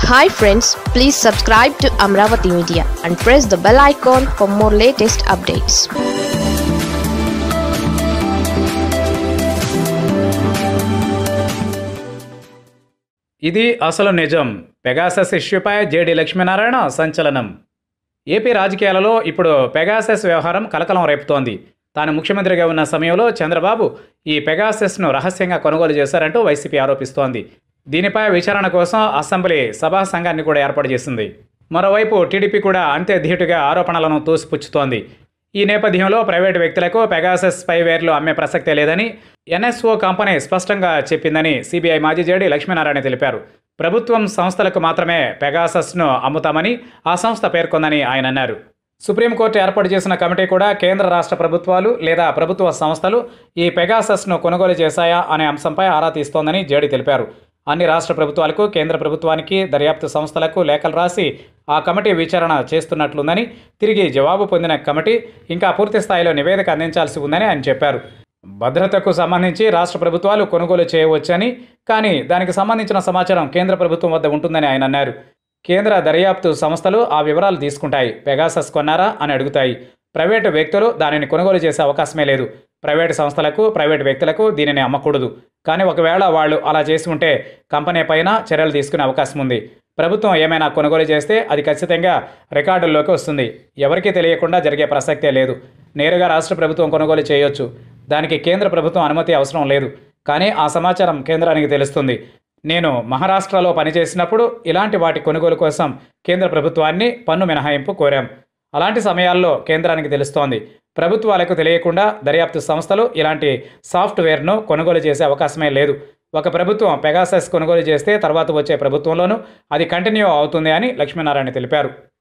hi friends please subscribe to Amaravati media and press the bell icon for more latest updates ఇది అసలు నిజం Pegasus ఇష్యూపై JD Lakshminarayana సంచలనం AP రాజకీయాలలో ఇప్పుడు పెగాసస్ వ్యవహారం కలకలం రేపుతోంది తాను ముఖ్యమంత్రిగా ఉన్న సమయంలో చంద్రబాబు ఈ పెగాసెస్ను రహస్యంగా కొనుగోలు చేశారంటూ వైసీపీ ఆరోపిస్తోంది దీనిపై విచారణ కోసం అసెంబ్లీ సభా సంఘాన్ని కూడా ఏర్పాటు చేసింది మరోవైపు టీడీపీ కూడా అంతే ధీటుగా ఆరోపణలను తోసిపుచ్చుతోంది ఈ నేపథ్యంలో ప్రైవేటు వ్యక్తులకు పెగాసస్ స్పైవేర్లు అమ్మే ప్రసక్తే లేదని ఎన్ఎస్ఓ కంపెనీ స్పష్టంగా చెప్పిందని సిబిఐ మాజీ జేడి లక్ష్మీనారాయణ తెలిపారు ప్రభుత్వం సంస్థలకు మాత్రమే పెగాసస్ను అమ్ముతామని ఆ సంస్థ పేర్కొందని ఆయన అన్నారు సుప్రీంకోర్టు ఏర్పాటు చేసిన కమిటీ కూడా కేంద్ర రాష్ట్ర ప్రభుత్వాలు లేదా ప్రభుత్వ సంస్థలు ఈ పెగాసస్ను కొనుగోలు చేశాయా అనే అంశంపై ఆరా తీస్తోందని జేడి తెలిపారు అన్ని రాష్ట్ర ప్రభుత్వాలకు కేంద్ర ప్రభుత్వానికి దర్యాప్తు సంస్థలకు లేఖలు రాసి ఆ కమిటీ విచారణ చేస్తున్నట్లుందని తిరిగి జవాబు పొందిన కమిటీ ఇంకా పూర్తి స్థాయిలో నివేదిక అందించాల్సి ఉందని ఆయన చెప్పారు భద్రతకు సంబంధించి రాష్ట్ర ప్రభుత్వాలు కొనుగోలు చేయవచ్చని కానీ దానికి సంబంధించిన సమాచారం కేంద్ర ప్రభుత్వం వద్ద ఉంటుందని ఆయన అన్నారు కేంద్ర దర్యాప్తు సంస్థలు ఆ వివరాలు తీసుకుంటాయి పెగాసస్ కొన్నారా అని అడుగుతాయి ప్రైవేటు వ్యక్తులు దానిని కొనుగోలు చేసే అవకాశమే లేదు ప్రైవేటు సంస్థలకు ప్రైవేటు వ్యక్తులకు దీనిని అమ్మకూడదు కానీ ఒకవేళ వాళ్ళు అలా చేసి ఉంటే కంపెనీ పైన చర్యలు తీసుకునే అవకాశం ఉంది ప్రభుత్వం ఏమైనా కొనుగోలు చేస్తే అది ఖచ్చితంగా రికార్డుల్లోకి వస్తుంది ఎవరికీ తెలియకుండా జరిగే ప్రసక్తే లేదు నేరుగా రాష్ట్ర ప్రభుత్వం కొనుగోలు చేయొచ్చు దానికి కేంద్ర ప్రభుత్వం అనుమతి అవసరం లేదు కానీ ఆ సమాచారం కేంద్రానికి తెలుస్తుంది నేను మహారాష్ట్రలో పనిచేసినప్పుడు ఇలాంటి వాటి కొనుగోలు కోసం కేంద్ర ప్రభుత్వాన్ని పన్ను మినహాయింపు కోరాం అలాంటి సమయాల్లో కేంద్రానికి తెలుస్తోంది ప్రభుత్వాలకు తెలియకుండా దర్యాప్తు సంస్థలు ఇలాంటి సాఫ్ట్వేర్ను కొనుగోలు చేసే అవకాశమే లేదు ఒక ప్రభుత్వం పెగాసస్ కొనుగోలు చేస్తే తర్వాత వచ్చే ప్రభుత్వంలోనూ అది కంటిన్యూ అవుతుంది అని లక్ష్మీనారాయణ తెలిపారు